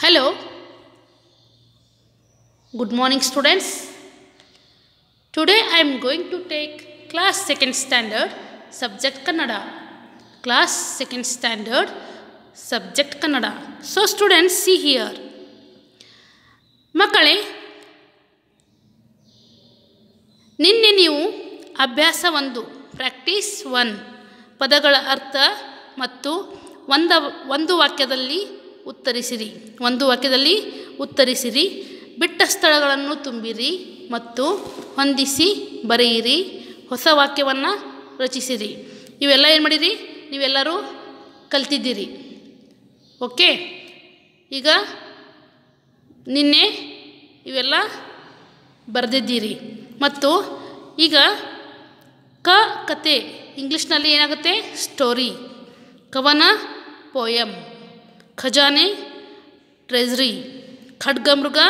Hello. Good morning, students. Today I am going to take class second standard subject Kannada. Class second standard subject Kannada. So, students, see here. ಮಕ್ಕಳೇ ನಿನ್ನೆ ನೀವು ಅಭ್ಯಾಸ ಒಂದು practice one ಪದಗಳ ಅರ್ಥ ಮತ್ತು ಒಂದ ಒಂದು ವಾಕ್ಯದಲ್ಲಿ ಉತ್ತರಿಸಿರಿ ಒಂದು ವಾಕ್ಯದಲ್ಲಿ ಉತ್ತರಿಸಿರಿ ಬಿಟ್ಟ ಸ್ಥಳಗಳನ್ನು ತುಂಬಿರಿ ಮತ್ತು ಹೊಂದಿಸಿ ಬರೆಯಿರಿ ಹೊಸ ವಾಕ್ಯವನ್ನು ರಚಿಸಿರಿ ಇವೆಲ್ಲ ಏನು ಮಾಡಿರಿ ನೀವೆಲ್ಲರೂ ಕಲ್ತಿದ್ದೀರಿ ಓಕೆ ಈಗ ನಿನ್ನೆ ಇವೆಲ್ಲ ಬರೆದಿದ್ದೀರಿ ಮತ್ತು ಈಗ ಕ ಕತೆ ಇಂಗ್ಲೀಷ್ನಲ್ಲಿ ಏನಾಗುತ್ತೆ ಸ್ಟೋರಿ ಕವನ ಪೋಯಮ್ ಖಜಾನೆ ಟ್ರೆಜರಿ ಖಡ್ಗಮೃಗ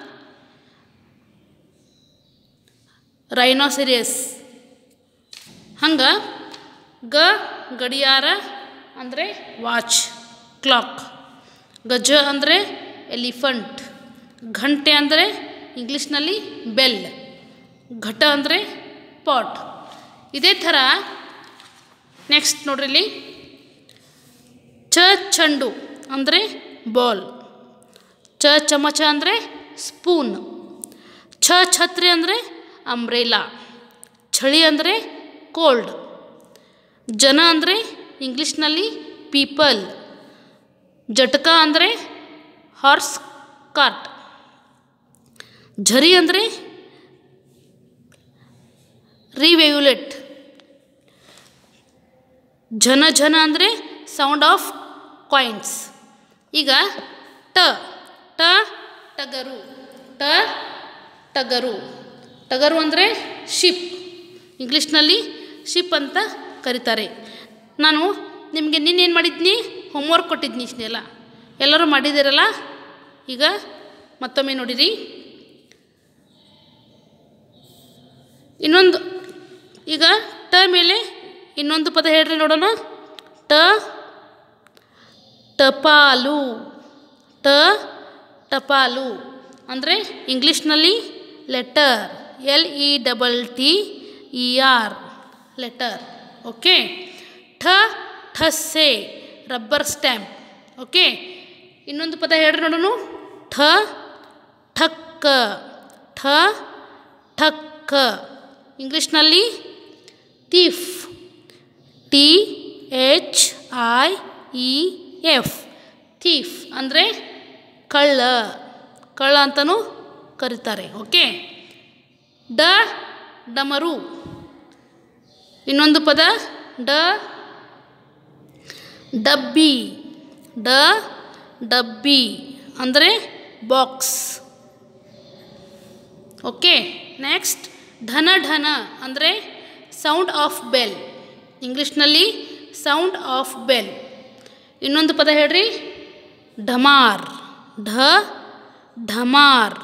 ರೈನೋಸೆರಿಯಸ್ ಹಂಗೆ ಗ ಗಡಿಯಾರ ಅಂದರೆ ವಾಚ್ ಕ್ಲಾಕ್ ಗಜ ಅಂದರೆ ಎಲಿಫಂಟ್ ಘಂಟೆ ಅಂದರೆ ಇಂಗ್ಲೀಷ್ನಲ್ಲಿ ಬೆಲ್ ಘಟ ಅಂದರೆ ಪಾಟ್ ಇದೇ ಥರ ನೆಕ್ಸ್ಟ್ ನೋಡ್ರಿ ಇಲ್ಲಿ ಚ ಚೆಂಡು ಅಂದರೆ ಬಾಲ್ ಚ ಚಮಚ ಅಂದರೆ ಸ್ಪೂನ್ ಛ ಛತ್ರಿ ಅಂದರೆ ಅಂಬ್ರೇಲಾ ಚಳಿ ಅಂದರೆ ಕೋಲ್ಡ್ ಜನ ಅಂದರೆ ಇಂಗ್ಲೀಷ್ನಲ್ಲಿ ಪೀಪಲ್ ಜಟಕ ಅಂದರೆ ಹಾರ್ಸ್ ಕಾರ್ಟ್ ಝರಿ ಅಂದರೆ ರಿವೇಯುಲೆಟ್ ಜನ ಜನ ಅಂದರೆ ಸೌಂಡ್ ಆಫ್ ಕಾಯಿನ್ಸ್ ಈಗ ಟ ಟ ಟಗರು ಟ ಟಗರು ಟಗರು ಅಂದರೆ ಶಿಪ್ ಇಂಗ್ಲೀಷ್ನಲ್ಲಿ ಶಿಪ್ ಅಂತ ಕರೀತಾರೆ ನಾನು ನಿಮಗೆ ನಿನ್ನೇನು ಮಾಡಿದ್ನಿ ಹೋಮ್ವರ್ಕ್ ಕೊಟ್ಟಿದ್ನಿ ಇಷ್ಟನ್ನೆಲ್ಲ ಎಲ್ಲರೂ ಮಾಡಿದ್ದೀರಲ್ಲ ಈಗ ಮತ್ತೊಮ್ಮೆ ನೋಡಿರಿ ಇನ್ನೊಂದು ಈಗ ಟ ಮೇಲೆ ಇನ್ನೊಂದು ಪದ ಹೇಳ್ರಿ ನೋಡೋಣ ಟ ಟಪಾಲು ಟ ಟಪಾಲು ಅಂದರೆ ಇಂಗ್ಲೀಷ್ನಲ್ಲಿ letter L E double T E R letter okay ಠ ಠಸ್ಸೆ ರಬ್ಬರ್ ಸ್ಟ್ಯಾಂಪ್ ಓಕೆ ಇನ್ನೊಂದು ಪದ ಹೇಳ್ರಿ ನೋಡೋಣ ಠ ಠಕ್ಕ ಠ ಠಕ್ಕ ಇಂಗ್ಲೀಷ್ನಲ್ಲಿ thief T H I E F thief ಅಂದರೆ ಕಳ್ಳ ಕಳ್ಳ ಅಂತಲೂ ಕರೀತಾರೆ ಓಕೆ ಡ ಡಮರು ಇನ್ನೊಂದು ಪದ ಡ ಡಬ್ಬಿ ಡ ಡಬ್ಬಿ ಅಂದರೆ ಬಾಕ್ಸ್ ಓಕೆ ನೆಕ್ಸ್ಟ್ ಢನ ಢನ ಅಂದರೆ ಸೌಂಡ್ ಆಫ್ ಬೆಲ್ ಇಂಗ್ಲೀಷ್ನಲ್ಲಿ ಸೌಂಡ್ ಆಫ್ ಬೆಲ್ ಇನ್ನೊಂದು ಪದ ಹೇಳ್ರಿ ಢಮಾರ್ ಢ ಢಮಾರ್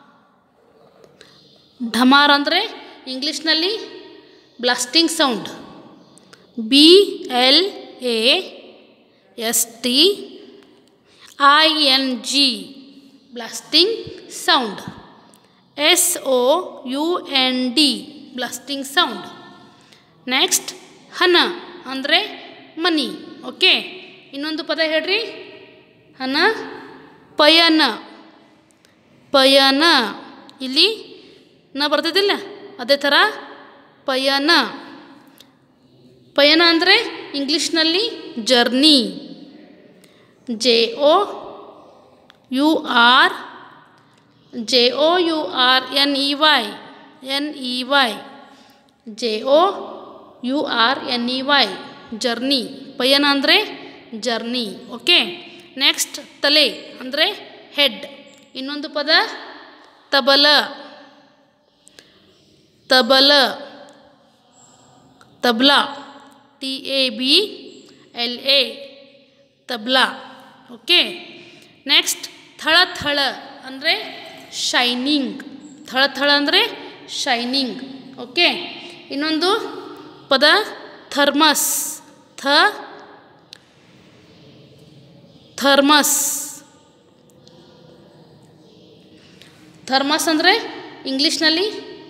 ಢಮಾರ್ ಅಂದರೆ ಇಂಗ್ಲೀಷ್ನಲ್ಲಿ blasting sound B L A S T I N G blasting sound S O U N D blasting sound next ಹನ ಅಂದರೆ ಮನಿ ಓಕೆ ಇನ್ನೊಂದು ಪದ ಹೇಳ್ರಿ ಹನ ಪಯನ ಪಯನ ಇಲ್ಲಿ ನ ಬರ್ತದಿಲ್ಲ ಅದೇ ಥರ ಪಯನ ಪಯನ ಅಂದರೆ ಇಂಗ್ಲೀಷ್ನಲ್ಲಿ journey J O U R J O U R N E Y N E Y J O U R N E Y journey ಪಯನ ಅಂದರೆ ಜರ್ನಿ ಓಕೆ ನೆಕ್ಸ್ಟ್ ತಲೆ ಅಂದರೆ ಹೆಡ್ ಇನ್ನೊಂದು ಪದ ತಬಲ ತಬಲ tabla T A B L A tabla okay next ಥಳ ಥಳ ಅಂದರೆ ಶೈನಿಂಗ್ ಥಳ ಥಳ ಅಂದರೆ ಶೈನಿಂಗ್ ಓಕೆ ಇನ್ನೊಂದು ಪದ ಥರ್ಮಸ್ ಥ ಥರ್ಮಸ್ ಥರ್ಮಾಸ್ ಅಂದರೆ ಇಂಗ್ಲೀಷ್ನಲ್ಲಿ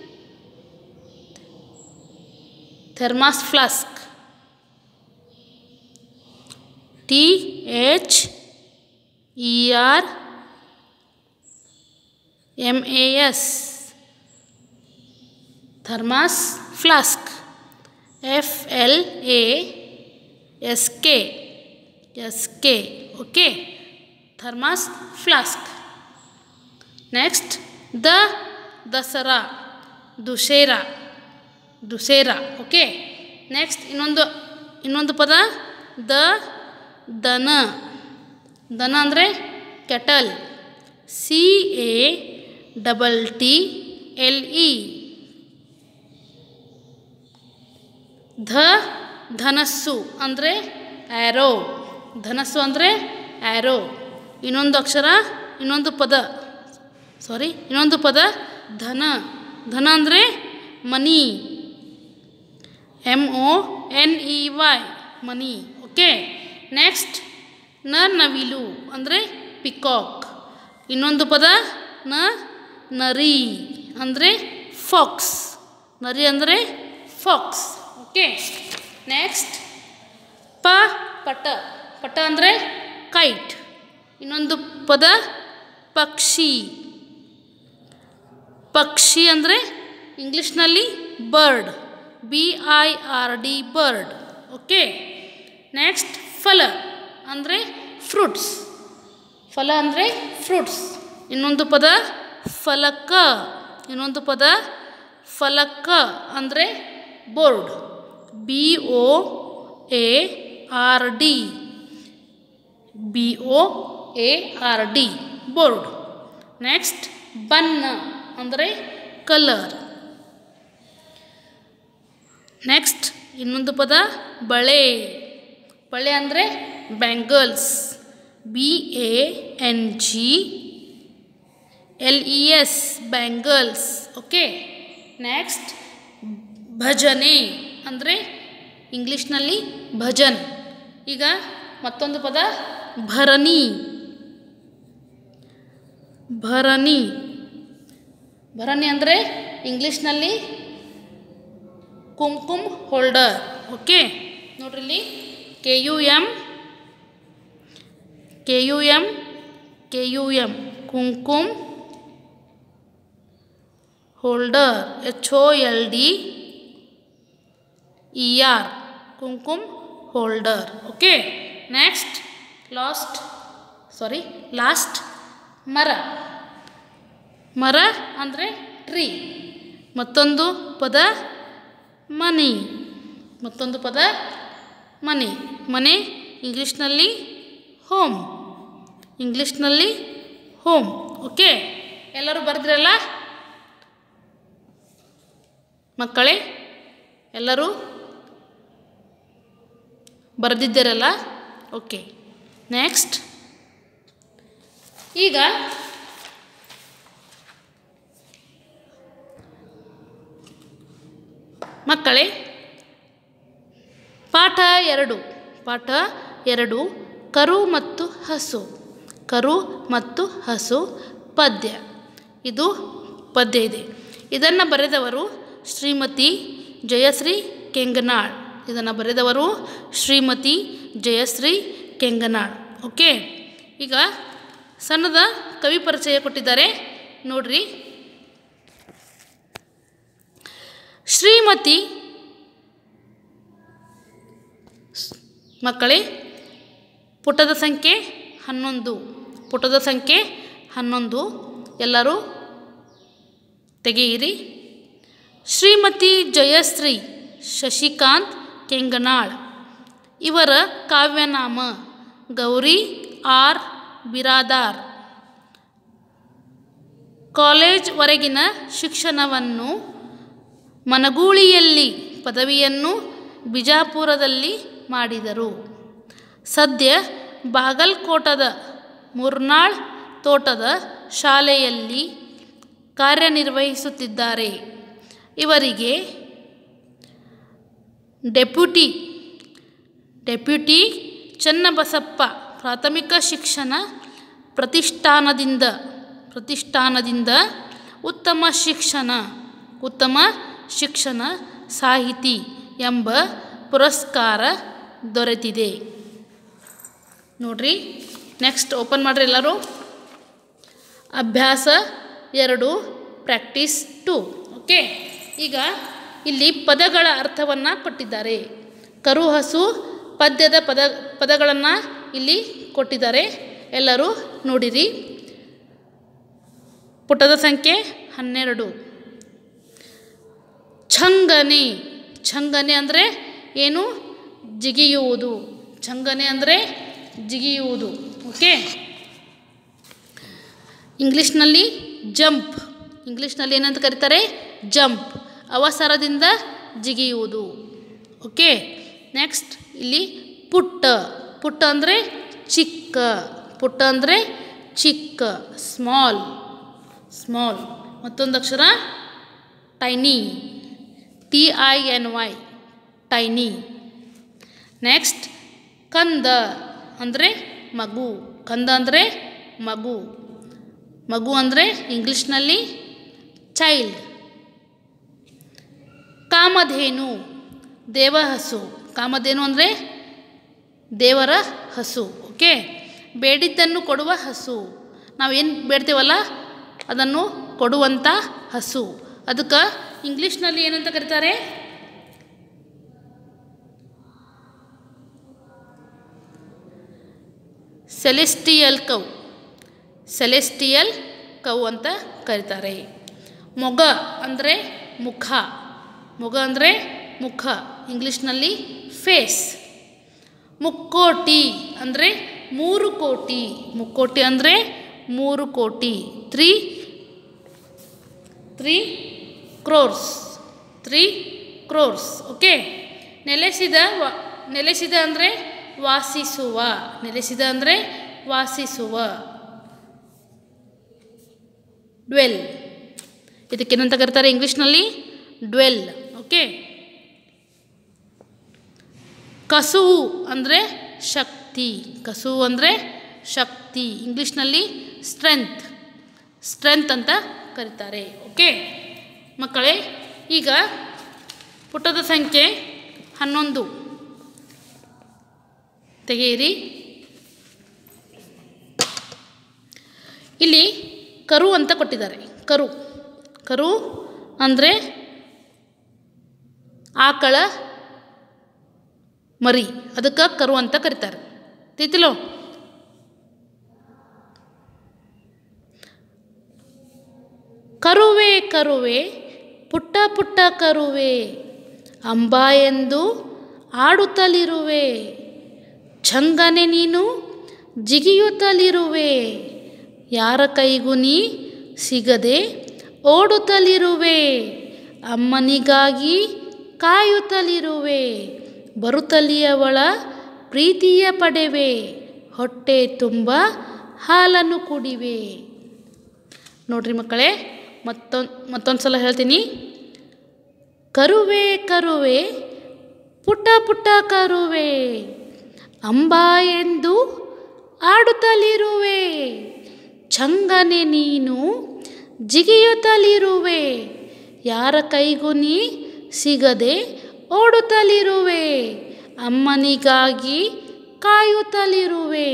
thermos flask T H E R M A S thermos flask F L A S K S K okay thermos flask next ದ ದಸರಾ ದುಶೇರಾ ದುಸೇರಾ ಓಕೆ ನೆಕ್ಸ್ಟ್ ಇನ್ನೊಂದು ಇನ್ನೊಂದು ಪದ ದ ದನ ದನ ಅಂದರೆ kettle C A double T L E ಧ ಧನಸ್ಸು ಅಂದರೆ ಆ್ಯರೋ ಧನಸ್ಸು ಅಂದರೆ ಆ್ಯರೋ ಇನ್ನೊಂದು ಅಕ್ಷರ ಇನ್ನೊಂದು ಪದ ಸಾರಿ ಇನ್ನೊಂದು ಪದ ಧನ ಧನ ಅಂದರೆ money M O N E Y money okay next ನ ನವಿಲು ಅಂದರೆ ಪಿಕಾಕ್ ಇನ್ನೊಂದು ಪದ ನ ನರಿ ಅಂದರೆ ಫಾಕ್ಸ್ ನರಿ ಅಂದರೆ ಫಾಕ್ಸ್ ಓಕೆ ನೆಕ್ಸ್ಟ್ ಪ ಪಟ ಪಟ ಅಂದರೆ ಕೈಟ್ ಇನ್ನೊಂದು ಪದ ಪಕ್ಷಿ ಪಕ್ಷಿ ಅಂದರೆ ಇಂಗ್ಲೀಷ್ನಲ್ಲಿ bird B I R D bird okay next ಫಲ ಅಂದರೆ ಫ್ರೂಟ್ಸ್ ಫಲ ಅಂದರೆ ಫ್ರೂಟ್ಸ್ ಇನ್ನೊಂದು ಪದ ಫಲಕ ಇನ್ನೊಂದು ಪದ ಫಲಕ ಅಂದರೆ board B O A R D B O A R D board next ಬಣ್ಣ ಅಂದರೆ ಕಲರ್ ನೆಕ್ಸ್ಟ್ ಇನ್ನೊಂದು ಪದ ಬಳೆ ಬಳೆ ಅಂದರೆ bangles B A N G L E S bangles okay next ಭಜನೆ ಅಂದರೆ ಇಂಗ್ಲೀಷ್ನಲ್ಲಿ ಭಜನ್ ಈಗ ಮತ್ತೊಂದು ಪದ ಭರಣಿ ಭರಣಿ ಭರಣಿ ಅಂದರೆ ಇಂಗ್ಲೀಷ್ನಲ್ಲಿ ಕುಂಕುಮ್ ಹೋಲ್ಡರ್ ಓಕೆ ನೋಡ್ರಿ ಇಲ್ಲಿ K U M K U M K U M kumkum holder H O L D E R kumkum holder okay next last sorry last ಮರ ಮರ ಅಂದರೆ ಟ್ರೀ ಮತ್ತೊಂದು ಪದ ಮನಿ ಮತ್ತೊಂದು ಪದ ಮನೆ ಮನೆ ಇಂಗ್ಲೀಷ್ನಲ್ಲಿ ಹೋಮ್ ಇಂಗ್ಲೀಷ್ನಲ್ಲಿ ಹೋಮ್ ಓಕೆ ಎಲ್ಲರೂ ಬರೆದ್ರಲ್ಲ ಮಕ್ಕಳೇ ಎಲ್ಲರೂ ಬರೆದಿದ್ದೀರಲ್ಲ ಓಕೆ ನೆಕ್ಸ್ಟ್ ಈಗ ಮಕ್ಕಳೇ ಪಾಠ ಎರಡು ಪಾಠ ಎರಡು ಕರು ಮತ್ತು ಹಸು ಕರು ಮತ್ತು ಹಸು ಪದ್ಯ ಇದು ಪದ್ಯ ಇದೆ ಇದನ್ನು ಬರೆದವರು ಶ್ರೀಮತಿ ಜಯಶ್ರೀ ಕೆಂಗನಾಳ್ ಇದನ್ನು ಬರೆದವರು ಶ್ರೀಮತಿ ಜಯಶ್ರೀ ಕೆಂಗನಾಳ್ ಓಕೆ ಈಗ ಸಣ್ಣದ ಕವಿ ಪರಿಚಯ ಕೊಟ್ಟಿದ್ದಾರೆ ನೋಡ್ರಿ ಶ್ರೀಮತಿ ಮಕ್ಕಳೇ ಪುಟದ ಸಂಖ್ಯೆ ಹನ್ನೊಂದು ಪುಟದ ಸಂಖ್ಯೆ ಹನ್ನೊಂದು ಎಲ್ಲರೂ ತೆಗೆಯಿರಿ ಶ್ರೀಮತಿ ಜಯಶ್ರೀ ಶಶಿಕಾಂತ್ ಕೆಂಗನಾಳ್ ಇವರ ಕಾವ್ಯನಾಮ ಗೌರಿ ಆರ್ ಬಿರಾದಾರ್ ಕಾಲೇಜ್ವರೆಗಿನ ಶಿಕ್ಷಣವನ್ನು ಮನಗೂಳಿಯಲ್ಲಿ ಪದವಿಯನ್ನು ಬಿಜಾಪುರದಲ್ಲಿ ಮಾಡಿದರು ಸದ್ಯ ಬಾಗಲ್ಕೋಟದ ಮುರ್ನಾಳ್ ತೋಟದ ಶಾಲೆಯಲ್ಲಿ ಕಾರ್ಯನಿರ್ವಹಿಸುತ್ತಿದ್ದಾರೆ ಇವರಿಗೆ ಡೆಪ್ಯೂಟಿ ಡೆಪ್ಯೂಟಿ ಚನ್ನಬಸಪ್ಪ ಪ್ರಾಥಮಿಕ ಶಿಕ್ಷಣ ಪ್ರತಿಷ್ಠಾನದಿಂದ ಪ್ರತಿಷ್ಠಾನದಿಂದ ಉತ್ತಮ ಶಿಕ್ಷಣ ಉತ್ತಮ ಶಿಕ್ಷಣ ಸಾಹಿತಿ ಎಂಬ ಪುರಸ್ಕಾರ ದೊರೆತಿದೆ ನೋಡ್ರಿ ನೆಕ್ಸ್ಟ್ ಓಪನ್ ಮಾಡಿರಿ ಎಲ್ಲರೂ ಅಭ್ಯಾಸ ಎರಡು ಪ್ರಾಕ್ಟೀಸ್ ಟು ಓಕೆ ಈಗ ಇಲ್ಲಿ ಪದಗಳ ಅರ್ಥವನ್ನು ಕೊಟ್ಟಿದ್ದಾರೆ ಕರು ಹಸು ಪದ್ಯದ ಪದ ಪದಗಳನ್ನು ಇಲ್ಲಿ ಕೊಟ್ಟಿದ್ದಾರೆ ಎಲ್ಲರೂ ನೋಡಿರಿ ಪುಟದ ಸಂಖ್ಯೆ ಹನ್ನೆರಡು ಛಂಗನೆ ಛಂಗನೆ ಅಂದರೆ ಏನು ಜಿಗಿಯುವುದು ಛಂಗನೆ ಅಂದರೆ ಜಿಗಿಯುವುದು ಓಕೆ ಇಂಗ್ಲೀಷ್ನಲ್ಲಿ ಜಂಪ್ ಇಂಗ್ಲೀಷ್ನಲ್ಲಿ ಏನಂತ ಕರೀತಾರೆ ಜಂಪ್ ಅವಸರದಿಂದ ಜಿಗಿಯುವುದು ಓಕೆ ನೆಕ್ಸ್ಟ್ ಇಲ್ಲಿ ಪುಟ್ಟ ಪುಟ್ಟ ಅಂದರೆ ಚಿಕ್ಕ ಪುಟ್ಟ ಅಂದರೆ ಚಿಕ್ಕ ಸ್ಮಾಲ್ ಸ್ಮಾಲ್ ಮತ್ತೊಂದು ಅಕ್ಷರ tiny T I N Y tiny next ಕಂದ ಅಂದರೆ ಮಗು ಕಂದ ಅಂದರೆ ಮಗು ಮಗು ಅಂದರೆ ಇಂಗ್ಲೀಷ್ನಲ್ಲಿ ಚೈಲ್ಡ್ ಕಾಮಧೇನು ದೇವ ಹಸು ಕಾಮಧೇನು ಅಂದರೆ ದೇವರ ಹಸು ಓಕೆ ಬೇಡಿದ್ದನ್ನು ಕೊಡುವ ಹಸು ನಾವು ಏನು ಬೇಡ್ತೇವಲ್ಲ ಅದನ್ನು ಕೊಡುವಂಥ ಹಸು ಅದಕ್ಕೆ ಇಂಗ್ಲೀಷ್ನಲ್ಲಿ ಏನಂತ ಕರೀತಾರೆ ಸೆಲೆಸ್ಟಿಯಲ್ ಕೌ ಸೆಲೆಸ್ಟಿಯಲ್ ಕೌ ಅಂತ ಕರೀತಾರೆ ಮೊಗ ಅಂದರೆ ಮುಖ ಮೊಗ ಅಂದರೆ ಮುಖ ಇಂಗ್ಲೀಷ್ನಲ್ಲಿ ಫೇಸ್ ಮುಕ್ಕೋಟಿ ಅಂದರೆ ಮೂರು ಕೋಟಿ ಮುಕ್ಕೋಟಿ ಅಂದರೆ ಮೂರು ಕೋಟಿ three three crores three crores okay ನೆಲೆಸಿದ ವ ನೆಲೆಸಿದ ಅಂದರೆ ವಾಸಿಸುವ ನೆಲೆಸಿದ ಅಂದರೆ ವಾಸಿಸುವ ಡ್ವೆಲ್ ಇದಕ್ಕೇನಂತ ಕರೀತಾರೆ ಇಂಗ್ಲೀಷ್ನಲ್ಲಿ ಡ್ವೆಲ್ ಓಕೆ ಕಸುವು ಅಂದರೆ ಶಕ್ತಿ ಕಸುವು ಅಂದರೆ ಶಕ್ತಿ ಇಂಗ್ಲೀಷ್ನಲ್ಲಿ ಸ್ಟ್ರೆಂತ್ ಸ್ಟ್ರೆಂತ್ ಅಂತ ಕರೀತಾರೆ ಓಕೆ ಮಕ್ಕಳೇ ಈಗ ಪುಟದ ಸಂಖ್ಯೆ ಹನ್ನೊಂದು ತೆಗೆಯಿರಿ ಇಲ್ಲಿ ಕರು ಅಂತ ಕೊಟ್ಟಿದ್ದಾರೆ ಕರು ಕರು ಅಂದರೆ ಆಕಳ ಮರಿ ಅದಕ್ಕೆ ಕರು ಅಂತ ಕರೀತಾರೆ ತಿಳ್ತಿಲೋ ಕರುವೆ ಕರುವೆ ಪುಟ್ಟ ಪುಟ್ಟ ಕರುವೆ ಅಂಬ ಎಂದು ಆಡುತ್ತಲಿರುವೆ ಛಂಗನೆ ನೀನು ಜಿಗಿಯುತ್ತಲಿರುವೆ ಯಾರ ಕೈಗೂ ನೀ ಸಿಗದೆ ಓಡುತ್ತಲಿರುವೆ ಅಮ್ಮನಿಗಾಗಿ ಕಾಯುತ್ತಲಿರುವೆ ಬರುತ್ತಲಿಯವಳ ಪ್ರೀತಿಯ ಪಡೆವೆ ಹೊಟ್ಟೆ ತುಂಬ ಹಾಲನ್ನು ಕುಡಿವೆ ನೋಡ್ರಿ ಮಕ್ಕಳೇ ಮತ್ತೊಂದು ಮತ್ತೊಂದು ಸಲ ಹೇಳ್ತೀನಿ ಕರುವೆ ಕರುವೆ ಪುಟ್ಟ ಪುಟ್ಟ ಕರುವೆ ಅಂಬ ಎಂದು ಆಡುತ್ತಲಿರುವೆ ಚಂಗನೆ ನೀನು ಜಿಗಿಯುತ್ತಲಿರುವೆ ಯಾರ ಕೈಗೂ ನೀ ಸಿಗದೆ ಓಡುತ್ತಲಿರುವೆ ಅಮ್ಮನಿಗಾಗಿ ಕಾಯುತ್ತಲಿರುವೆ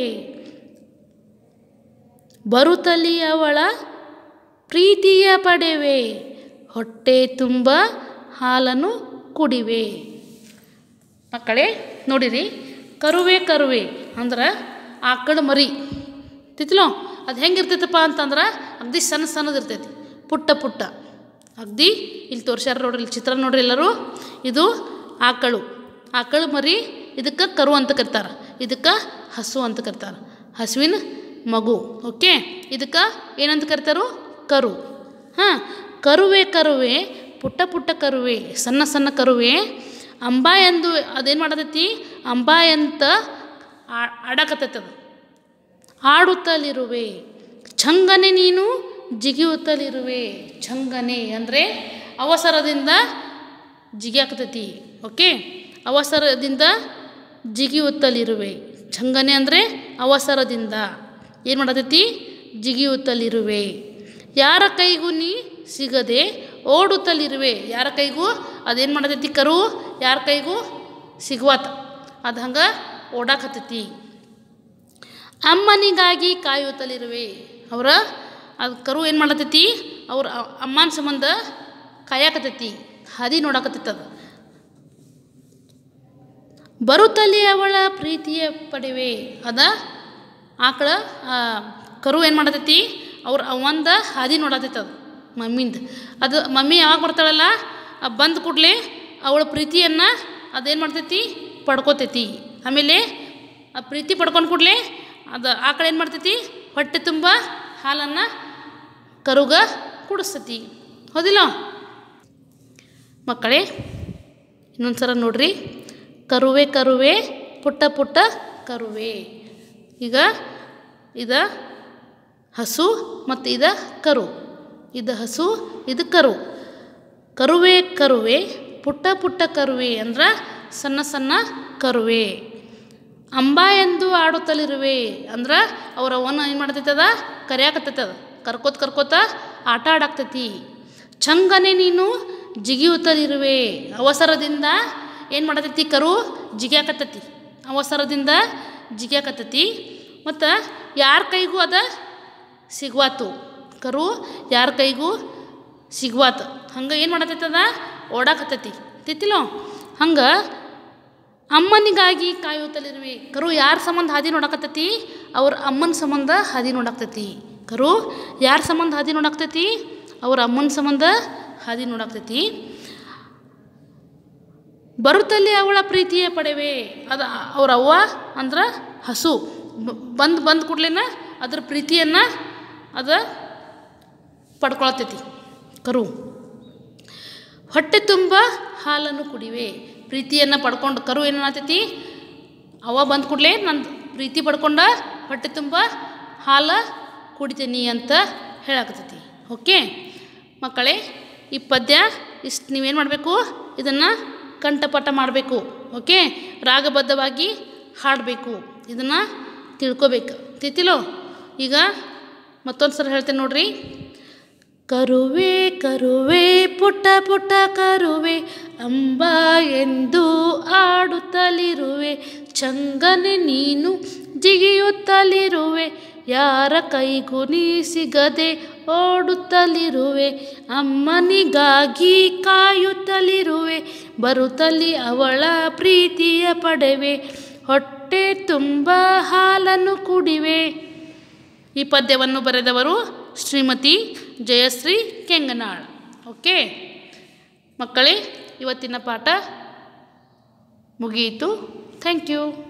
ಬರುತ್ತಲಿ ಅವಳ ಪ್ರೀತಿಯ ಪಡೆವೆ ಹೊಟ್ಟೆ ತುಂಬ ಹಾಲನ್ನು ಕುಡಿವೆ ಮಕ್ಕಳೇ ನೋಡಿರಿ ಕರುವೆ ಕರುವೆ ಅಂದ್ರೆ ಆಕಳ ಮರಿ ತಿತ್ಲೋ ಅದು ಹೆಂಗಿರ್ತೈತಪ್ಪ ಅಂತಂದ್ರೆ ಅಗ್ದಿ ಸಣ್ಣ ಸಣ್ಣದು ಇರ್ತೈತಿ ಪುಟ್ಟ ಪುಟ್ಟ ಅಗ್ದಿ ಇಲ್ಲಿ ತೋರ್ಸ್ಯಾರ ನೋಡ್ರಿ ಇಲ್ಲಿ ಚಿತ್ರ ನೋಡ್ರಿ ಎಲ್ಲರೂ ಇದು ಆಕಳು ಆಕಳು ಮರಿ ಇದಕ್ಕೆ ಕರು ಅಂತ ಕರಿತಾರೆ ಇದಕ್ಕೆ ಹಸು ಅಂತ ಕರಿತಾರೆ ಹಸುವಿನ ಮಗು ಓಕೆ ಇದಕ್ಕೆ ಏನಂತ ಕರಿತಾರೋ ಕರು ಹಾಂ ಕರುವೆ ಕರುವೆ ಪುಟ್ಟ ಪುಟ್ಟ ಕರುವೆ ಸಣ್ಣ ಸಣ್ಣ ಕರುವೆ ಅಂಬ ಎಂದು ಅದೇನು ಮಾಡತೈತಿ ಅಂಬ ಅಂತ ಆಡಕತ್ತೈತಿ ಅದು ಆಡುತ್ತಲಿರುವೆ ಛಂಗನೆ ನೀನು ಜಿಗಿಯುತ್ತಲಿರುವೆ ಛಂಗನೆ ಅಂದರೆ ಅವಸರದಿಂದ ಜಿಗಿಯಾಕತೈತಿ ಓಕೆ ಅವಸರದಿಂದ ಜಿಗಿಯುತ್ತಲಿರುವೆ ಛಂಗನೆ ಅಂದರೆ ಅವಸರದಿಂದ ಏನು ಮಾಡತೈತಿ ಜಿಗಿಯುತ್ತಲಿರುವೆ ಯಾರ ಕೈಗೂ ನೀ ಸಿಗದೆ ಓಡುತ್ತಲಿರುವೆ ಯಾರ ಕೈಗೂ ಅದೇನು ಮಾಡತೈತಿ ಕರು ಯಾರ ಕೈಗೂ ಸಿಗುವತ್ತ ಅದು ಹಂಗೆ ಓಡಾಕತ್ತೈತಿ ಅಮ್ಮನಿಗಾಗಿ ಕಾಯುತ್ತಲಿರುವೆ ಅವರ ಅದು ಕರು ಏನು ಮಾಡತೈತಿ ಅವ್ರ ಅಮ್ಮನ ಸಂಬಂಧ ಕಾಯಕತ್ತೈತಿ ಹಾದಿ ನೋಡಕತ್ತೈತದ ಬರುತ್ತಲ್ಲಿ ಅವಳ ಪ್ರೀತಿಯ ಪಡೆವೆ ಅದ ಆಕಳ ಆ, ಕರು ಏನು ಮಾಡತೈತಿ ಅವ್ರ ಅವಂದ ಹಾದಿ ನೋಡತೈತದ ಮಮ್ಮಿಂದ ಅದು ಮಮ್ಮಿ ಯಾವಾಗ ಬರ್ತಾಳಲ್ಲ ಬಂದ ಕೂಡಲೇ ಅವಳ ಪ್ರೀತಿಯನ್ನು ಅದೇನು ಮಾಡ್ತೈತಿ ಪಡ್ಕೋತೈತಿ ಆಮೇಲೆ ಆ ಪ್ರೀತಿ ಪಡ್ಕೊಂಡು ಕೂಡಲೇ ಅದು ಆಕಳ ಏನು ಮಾಡ್ತೈತಿ ಹೊಟ್ಟೆ ತುಂಬ ಹಾಲನ್ನು ಕರುಗ ಕುಡಿಸ್ತೈತಿ ಹೌದಿಲ್ಲ ಮಕ್ಕಳೇ ಇನ್ನೊಂದು ಸಲ ನೋಡ್ರಿ ಕರುವೆ ಕರುವೆ ಪುಟ್ಟ ಪುಟ್ಟ ಕರುವೆ ಈಗ ಇದ ಹಸು ಮತ್ತು ಇದ ಕರು ಇದು ಹಸು ಇದು ಕರು ಕರುವೆ ಕರುವೆ ಪುಟ್ಟ ಪುಟ್ಟ ಕರುವೆ ಅಂದ್ರೆ ಸಣ್ಣ ಸಣ್ಣ ಕರುವೆ ಅಂಬ ಎಂದು ಆಡುತ್ತಲಿರುವೆ ಅಂದ್ರೆ ಅವ್ರ ಅವನ ಏನು ಮಾಡ್ತೈತದ ಕರಿಯಾಕತ್ತೈತದ ಕರ್ಕೋತ ಕರ್ಕೋತ ಆಟ ಆಡಾಕ್ತೈತಿ ಚಂಗನೆ ನೀನು ಜಿಗಿಯುತ್ತಲಿರುವೆ ಅವಸರದಿಂದ ಏನು ಮಾಡತೈತಿ ಕರು ಜಿಗ್ಯಾಕತ್ತೈತಿ ಅವಸರದಿಂದ ಜಿಗ್ಯಾಕತ್ತೈತಿ ಮತ್ತು ಯಾರ ಕೈಗೂ ಅದ ಸಿಗ್ವಾತು ಕರು ಯಾರ ಕೈಗೂ ಸಿಗ್ವಾತು ಹಂಗೆ ಏನು ಮಾಡತೈತದ ಓಡಾಕತ್ತೈತಿ ತಿತ್ತಿಲೋ ಹಂಗೆ ಅಮ್ಮನಿಗಾಗಿ ಕಾಯುತ್ತಲಿರುವೆ ಕರು ಯಾರ ಸಂಬಂಧ ಹಾದಿ ನೋಡಕತ್ತೈತಿ ಅವ್ರ ಅಮ್ಮನ ಸಂಬಂಧ ಹಾದಿ ನೋಡಾಕ್ತೈತಿ ಕರು ಯಾರ ಸಂಬಂಧ ಹಾದಿ ನೋಡಾಕ್ತೈತಿ ಅವ್ರ ಅಮ್ಮನ ಸಂಬಂಧ ಹಾದಿ ನೋಡಾಕ್ತೈತಿ ಬರುತ್ತಲ್ಲಿ ಅವಳ ಪ್ರೀತಿಯ ಪಡೆವೆ ಅದು ಅವ್ರ ಅವ್ವ ಅಂದ್ರೆ ಹಸು ಬಂದು ಬಂದು ಕೂಡ್ಲೇನ ಅದ್ರ ಪ್ರೀತಿಯನ್ನು ಅದು ಪಡ್ಕೊಳತೈತಿ ಕರು ಹೊಟ್ಟೆ ತುಂಬ ಹಾಲನ್ನು ಕುಡಿವೆ ಪ್ರೀತಿಯನ್ನು ಪಡ್ಕೊಂಡು ಕರು ಏನು ಮಾಡತೈತಿ ಅವ ಬಂದ ಕೂಡಲೇ ನನ್ನ ಪ್ರೀತಿ ಪಡ್ಕೊಂಡ ಹೊಟ್ಟೆ ತುಂಬ ಹಾಲು ಕುಡಿತೀನಿ ಅಂತ ಹೇಳಾಕತ್ತೈತಿ ಓಕೆ ಮಕ್ಕಳೇ ಈ ಪದ್ಯ ಇಷ್ಟು ನೀವೇನು ಮಾಡಬೇಕು ಇದನ್ನು ಕಂಠಪಾಠ ಮಾಡಬೇಕು ಓಕೆ ರಾಗಬದ್ಧವಾಗಿ ಹಾಡಬೇಕು ಇದನ್ನು ತಿಳ್ಕೊಬೇಕು ತಿಳ್ತಿಲೋ ಈಗ ಮತ್ತೊಂದು ಸಲ ಹೇಳ್ತೇನೆ ನೋಡ್ರಿ ಕರುವೆ ಕರುವೆ ಪುಟ್ಟ ಪುಟ್ಟ ಕರುವೆ ಅಂಬ ಎಂದು ಆಡುತ್ತಲಿರುವೆ ಚಂಗನೆ ನೀನು ಜಿಗಿಯುತ್ತಲಿರುವೆ ಯಾರ ಕೈಗೂ ನೀ ಸಿಗದೆ ಓಡುತ್ತಲಿರುವೆ ಅಮ್ಮನಿಗಾಗಿ ಕಾಯುತ್ತಲಿರುವೆ ಬರುತ್ತಲಿ ಅವಳ ಪ್ರೀತಿಯ ಪಡೆವೆ ಹೊಟ್ಟೆ ತುಂಬ ಹಾಲನ್ನು ಕುಡಿವೆ ಈ ಪದ್ಯವನ್ನು ಬರೆದವರು ಶ್ರೀಮತಿ ಜಯಶ್ರೀ ಕೆಂಗನಾಳ್ ಓಕೆ ಮಕ್ಕಳೇ ಇವತ್ತಿನ ಪಾಠ ಮುಗಿಯಿತು ಥ್ಯಾಂಕ್ ಯು